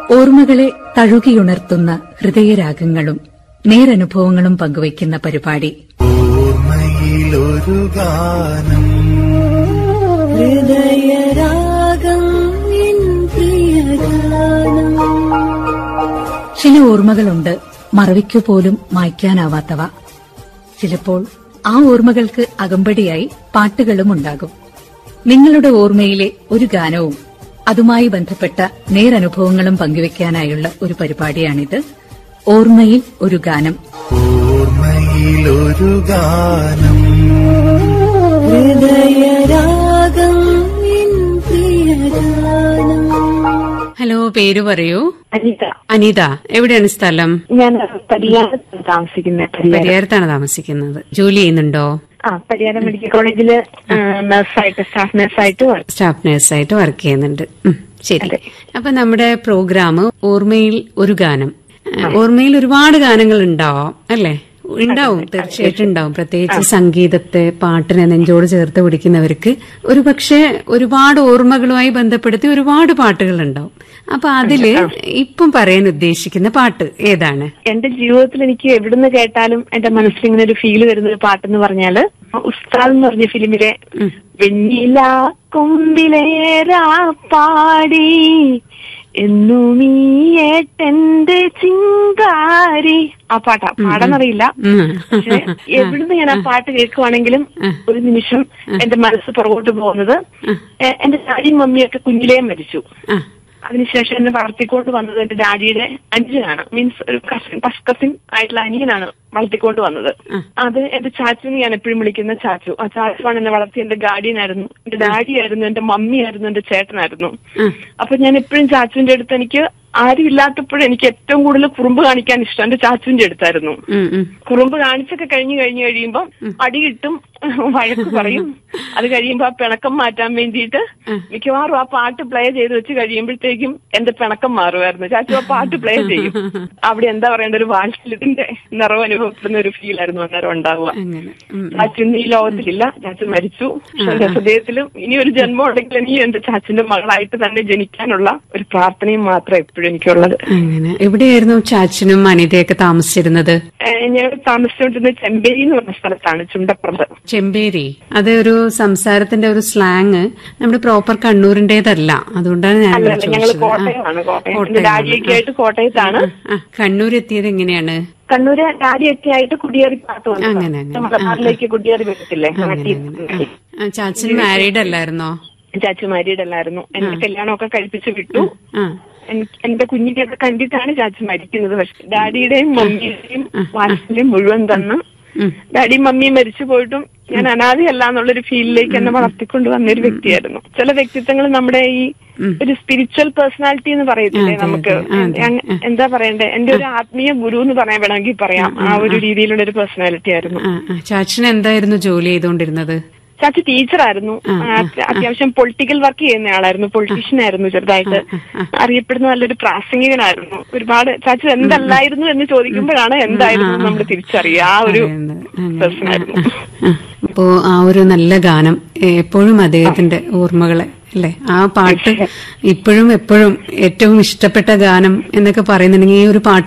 ഓർമ്മകളെ തഴുകിയുണർത്തുന്ന ഹൃദയരാഗങ്ങളും നേരനുഭവങ്ങളും പങ്കുവയ്ക്കുന്ന പരിപാടി ഓർമ്മയിലൊരു ഗാനം ഹൃദയരാഗം എൻ പ്രിയഗാനം ചില ഓർമ്മകളുണ്ട് മറവിക്കു പോലും മായ്ക്കാനാവാത്തവ ചിലപ്പോൾ ആ ഓർമ്മകൾക്ക് അകമ്പടിയായി പാട്ടുകളും ഉണ്ടാകും നിങ്ങളുടെ ഓർമ്മയിലെ ഒരു ഗാനവും അതുമായി ബന്ധപ്പെട്ട നേരനുഭവങ്ങളും പങ്കുവയ്ക്കാനായുള്ള ഒരു പരിപാടിയാണിത് ഓർമ്മയിൽ ഒരു ഗാനം ഓർമ്മയിലൊരു ഗാനം ഹൃദയരാഗം എൻ പ്രിയഗാനം ഹലോ പേര് പറയൂ അനിത അനിത എവിടെയാണ് സ്ഥലം ഞാൻ പരിയാരത്താണ് താമസിക്കുന്നത് പരിയാരം പരിയാരത്താണ് താമസിക്കുന്നത് ജോലി ചെയ്യുന്നുണ്ടോ ആ പരിയാരം മെഡിക്കൽ കോളേജില് നഴ്സായിട്ട് സ്റ്റാഫ് നഴ്സായിട്ട് വർക്ക് സ്റ്റാഫ് നഴ്സായിട്ട് വർക്ക് ചെയ്യുന്നുണ്ട് ഉം, ശരി അതെ. അപ്പൊ നമ്മുടെ പ്രോഗ്രാം ഓർമ്മയിൽ ഒരു ഗാനം ഏഹ്, ഓർമ്മയിൽ ഒരുപാട് ഗാനങ്ങൾ ഉണ്ടാവാം അല്ലേ ഉണ്ടാവും തീർച്ചയായിട്ടും ഉണ്ടാവും പ്രത്യേകിച്ച് സംഗീതത്തെ പാട്ടിനെ നെഞ്ചോട് ചേർത്ത് പിടിക്കുന്നവർക്ക് ഒരു പക്ഷേ ഒരുപാട് ഓർമ്മകളുമായി ബന്ധപ്പെടുത്തി ഒരുപാട് പാട്ടുകൾ ഉണ്ടാവും അപ്പൊ അതില് ഇപ്പം പറയാൻ ഉദ്ദേശിക്കുന്ന പാട്ട് ഏതാണ് എന്റെ ജീവിതത്തിൽ എനിക്ക് എവിടുന്ന് കേട്ടാലും എന്റെ മനസ്സിൽ ഇങ്ങനെ ഒരു ഫീല് വരുന്ന ഒരു പാട്ടെന്ന് പറഞ്ഞാല് ഉസ്താദ് എന്ന് പറഞ്ഞ ഫിലിമിലെ വെണ്ണില കൊമ്പിലേറാ പാടി എന്നും ഈ ഏട്ടന്റെ ചിങ്കാരി ആ പാട്ടാ പാടാനറിയില്ല ഉം. പക്ഷെ എവിടുന്ന് ഞാൻ ആ പാട്ട് കേൾക്കുവാണെങ്കിലും ഒരു നിമിഷം എന്റെ മനസ്സ് പുറകോട്ട് പോകുന്നത് എ- എന്റെ ഡാഡിയും മമ്മിയൊക്കെ കുഞ്ഞിലേ മരിച്ചു ആ അതിനുശേഷം എന്നെ വളർത്തിക്കൊണ്ട് വന്നത് എന്റെ ഡാഡിയുടെ അനുജനാണ് മീൻസ് ഒരു കസിൻ ഫസ്റ്റ് കസിൻ ആയിട്ടുള്ള അനിയനാണ് വളർത്തിക്കൊണ്ട് വന്നത് അത് എന്റെ ചാച്ചുവിനെ ഞാൻ എപ്പോഴും വിളിക്കുന്ന ചാച്ചു ആ ചാച്ചുവാണ് എന്നെ വളർത്തി എന്റെ ഗാർഡിയൻ ആയിരുന്നു എന്റെ ഡാഡി ആയിരുന്നു എന്റെ മമ്മി ആയിരുന്നു എന്റെ ചേട്ടനായിരുന്നു അപ്പൊ ഞാൻ എപ്പോഴും ചാച്ചുവിന്റെ അടുത്ത് എനിക്ക് ആരും ഇല്ലാത്തപ്പോഴും എനിക്ക് ഏറ്റവും കൂടുതൽ കുറുമ്പ് കാണിക്കാൻ ഇഷ്ടം എന്റെ ചാച്ചുവിന്റെ അടുത്തായിരുന്നു ഉം, ഉം. കുറുമ്പ് കാണിച്ചൊക്കെ കഴിഞ്ഞു കഴിഞ്ഞു കഴിയുമ്പോൾ അടി കിട്ടും വഴക്ക് പറയും അത് കഴിയുമ്പോ ആ പിണക്കം മാറ്റാൻ വേണ്ടിയിട്ട് മിക്കവാറും ആ പാട്ട് പ്ലേ ചെയ്ത് വെച്ച് കഴിയുമ്പോഴത്തേക്കും എന്റെ പിണക്കം മാറുമായിരുന്നു ചാച്ചു ആ പാട്ട് പ്ലേ ചെയ്യും അവിടെ എന്താ പറയേണ്ട ഒരു വാത്സല്യത്തിന്റെ നിറവ് അനുഭവപ്പെടുന്ന ഒരു ഫീൽ ആയിരുന്നു അന്നേരം ഉണ്ടാവുക അങ്ങനെ ഉം. ചാച്ചു ഇന്ന് ഈ ലോകത്തിലില്ല ചാച്ചു മരിച്ചു പക്ഷെ എന്റെ ഹൃദയത്തിലും ഇനി ഒരു ജന്മം ഉണ്ടെങ്കിൽ ഇനി എന്റെ ചാച്ചിന്റെ മകളായിട്ട് തന്നെ ജനിക്കാനുള്ള ഒരു പ്രാർത്ഥനയും മാത്രമേ എപ്പോഴും എനിക്കുള്ളത് അങ്ങനെ എവിടെയായിരുന്നു ചാച്ചനും അനിതയൊക്കെ താമസിച്ചിരുന്നത് ഏഹ് ഞാൻ താമസിച്ചുകൊണ്ടിരുന്നത് ചെമ്പേരി എന്ന് പറഞ്ഞ സ്ഥലത്താണ് ചുണ്ടപ്പുറത്ത് ചെമ്പേരി അത് ഒരു സംസാരത്തിന്റെ ഒരു സ്ലാങ് നമ്മുടെ പ്രോപ്പർ കണ്ണൂരിന്റേതല്ല അതുകൊണ്ടാണ് ഞാൻ അല്ല ഇവിടെ അല്ല ഞങ്ങള് ചോദിച്ചത്. ആ, കോട്ടയമാണ് കോട്ടയം കോട്ടയമാണ്. എന്റെ ഡാഡിയൊക്കെ ആയിട്ട് കോട്ടയത്താണ് ആ, കണ്ണൂർ എത്തിയത് എങ്ങനെയാണ് കണ്ണൂര് ഡാഡിയൊക്കെ ആയിട്ട് കുടിയേറി പാട്ട് വന്നു അങ്ങനെ, അങ്ങനെ. മലബാറിലേക്ക് കുടിയേറി വരത്തില്ലേ അങ്ങനെ നാട്ടിൽ അങ്ങനെ ആ, ചാച്ചൻ മാരീഡ് അല്ലായിരുന്നോ ചാച്ചു മാരീഡ് അല്ലായിരുന്നു എന്റെ കല്യാണമൊക്കെ കഴിപ്പിച്ച് വിട്ടു ആ എനിക്ക് എന്റെ കുഞ്ഞിനെയൊക്കെ കണ്ടിട്ടാണ് ചാച്ചു മരിക്കുന്നത് പക്ഷെ ഡാഡിയുടെയും മമ്മിയുടെയും വാത്സല്യം മുഴുവൻ തന്ന് ഡാഡിയും മമ്മിയും മരിച്ചു പോയിട്ടും ഞാൻ അനാഥയല്ല എന്നുള്ളൊരു ഫീലിലേക്ക് എന്നെ വളർത്തിക്കൊണ്ട് വന്ന ഒരു വ്യക്തിയായിരുന്നു ചില വ്യക്തിത്വങ്ങൾ നമ്മുടെ ഈ ഒരു സ്പിരിച്വൽ പേഴ്സണാലിറ്റി എന്ന് പറയത്തില്ലേ അതെ, നമുക്ക് അതെ, അതെ. അങ്ങ- എന്താ പറയണ്ടേ എന്റെ ഒരു ആത്മീയ ഗുരു എന്ന് പറയാൻ വേണമെങ്കിൽ പറയാം ആ ഒരു രീതിയിലുള്ള ഒരു പേഴ്സണാലിറ്റി ആയിരുന്നു ആ, ആ. ചാച്ചൻ എന്തായിരുന്നു ജോലി ചെയ്തുകൊണ്ടിരുന്നത് ചാച്ചു ടീച്ചറായിരുന്നു ആ, അത്യാവശ്യം പൊളിറ്റിക്കൽ വർക്ക് ചെയ്യുന്ന ആളായിരുന്നു പൊളിറ്റീഷ്യൻ ആയിരുന്നു ചെറുതായിട്ട് അറിയപ്പെടുന്ന നല്ലൊരു പ്രാസംഗികനായിരുന്നു ഒരുപാട് ചാച്ചു എന്തല്ലായിരുന്നു എന്ന് ചോദിക്കുമ്പോഴാണ് എന്തായിരുന്നു നമ്മൾ തിരിച്ചറിയുക ആ ഒരു പേഴ്സൺ ആയിരുന്നു അപ്പോ ആ ഒരു നല്ല ഗാനം എപ്പോഴും അദ്ദേഹത്തിന്റെ ഓർമ്മകളെ അല്ലെ ആ പാട്ട് ഇപ്പോഴും എപ്പോഴും ഏറ്റവും ഇഷ്ടപ്പെട്ട ഗാനം എന്നൊക്കെ പറയുന്നുണ്ടെങ്കിൽ ഈ ഒരു പാട്ട്